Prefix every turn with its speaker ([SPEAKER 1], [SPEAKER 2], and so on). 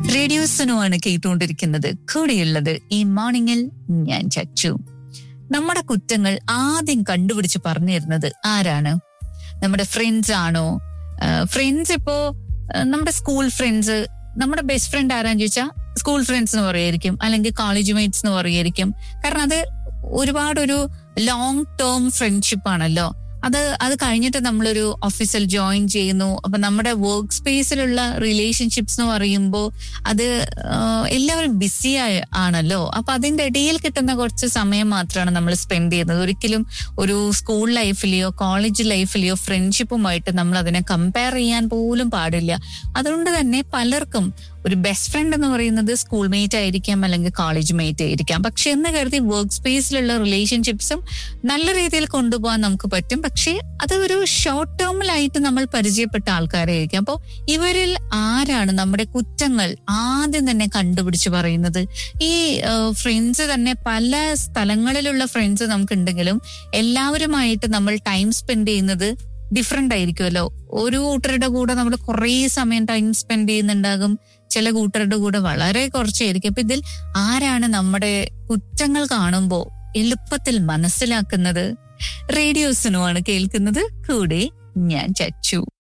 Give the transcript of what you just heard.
[SPEAKER 1] റേഡിയോസിനുമാണ് കേട്ടുകൊണ്ടിരിക്കുന്നത് കൂടെയുള്ളത് ഈ മോർണിംഗിൽ ഞാൻ ചച്ചു നമ്മുടെ കുറ്റങ്ങൾ ആദ്യം കണ്ടുപിടിച്ച് പറഞ്ഞു തരുന്നത് ആരാണ് നമ്മുടെ ഫ്രണ്ട്സ് ആണോ ഫ്രണ്ട്സ് ഇപ്പോ ആ, നമ്മുടെ സ്കൂൾ ഫ്രണ്ട്സ് നമ്മുടെ ബെസ്റ്റ് ഫ്രണ്ട് ആരാന്ന് ചോദിച്ചാൽ സ്കൂൾ ഫ്രണ്ട്സ് എന്ന് പറയായിരിക്കും അല്ലെങ്കിൽ കോളേജ് മേറ്റ്സ് എന്ന് പറയായിരിക്കും കാരണം അത് ഒരുപാട് ഒരു ലോങ് ടേം ഫ്രണ്ട്ഷിപ്പ് ആണല്ലോ അത് അത് കഴിഞ്ഞിട്ട് നമ്മളൊരു ഓഫീസിൽ ജോയിൻ ചെയ്യുന്നു അപ്പൊ നമ്മുടെ വർക്ക് സ്പേസിലുള്ള റിലേഷൻഷിപ്സ് എന്ന് പറയുമ്പോൾ അത് ആ, എല്ലാവരും ബിസി ആണല്ലോ അപ്പൊ അതിന്റെ ഇടയിൽ കിട്ടുന്ന കുറച്ച് സമയം മാത്രമാണ് നമ്മൾ സ്പെൻഡ് ചെയ്യുന്നത് ഒരിക്കലും ഒരു സ്കൂൾ ലൈഫിലെയോ കോളേജ് ലൈഫിലെയോ ഫ്രണ്ട്ഷിപ്പുമായിട്ട് നമ്മൾ അതിനെ കമ്പയർ ചെയ്യാൻ പോലും പാടില്ല അതുകൊണ്ട് തന്നെ പലർക്കും ഒരു ബെസ്റ്റ് ഫ്രണ്ട് എന്ന് പറയുന്നത് സ്കൂൾ മേറ്റ് ആയിരിക്കാം അല്ലെങ്കിൽ കോളേജ് മേറ്റ് ആയിരിക്കാം പക്ഷെ എന്ന് കരുതി വർക്ക് സ്പേസിലുള്ള റിലേഷൻഷിപ്സും നല്ല രീതിയിൽ കൊണ്ടുപോകാൻ നമുക്ക് പറ്റും പക്ഷേ അത് ഒരു ഷോർട്ട് ടേമിലായിട്ട് നമ്മൾ പരിചയപ്പെട്ട ആൾക്കാരായിരിക്കും അപ്പോൾ ഇവരിൽ ആരാണ് നമ്മുടെ കുറ്റങ്ങൾ ആദ്യം തന്നെ കണ്ടുപിടിച്ച് പറയുന്നത് ഈ ഫ്രണ്ട്സ് തന്നെ പല സ്ഥലങ്ങളിലുള്ള ഫ്രണ്ട്സ് നമുക്കുണ്ടെങ്കിലും എല്ലാവരുമായിട്ട് നമ്മൾ ടൈം സ്പെൻഡ് ചെയ്യുന്നത് ഡിഫറെന്റ് ആയിരിക്കുമല്ലോ ഒരു കൂട്ടരുടെ കൂടെ നമ്മൾ കുറേ സമയം ടൈം സ്പെൻഡ് ചെയ്യുന്നുണ്ടാകും ചില കൂട്ടരുടെ കൂടെ വളരെ കുറച്ചായിരിക്കും അപ്പൊ ഇതിൽ ആരാണ് നമ്മുടെ കുറ്റങ്ങൾ കാണുമ്പോൾ എളുപ്പത്തിൽ മനസ്സിലാക്കുന്നത് റേഡിയോസിനുമാണ് കേൾക്കുന്നത് കൂടെ ഞാൻ ചച്ചു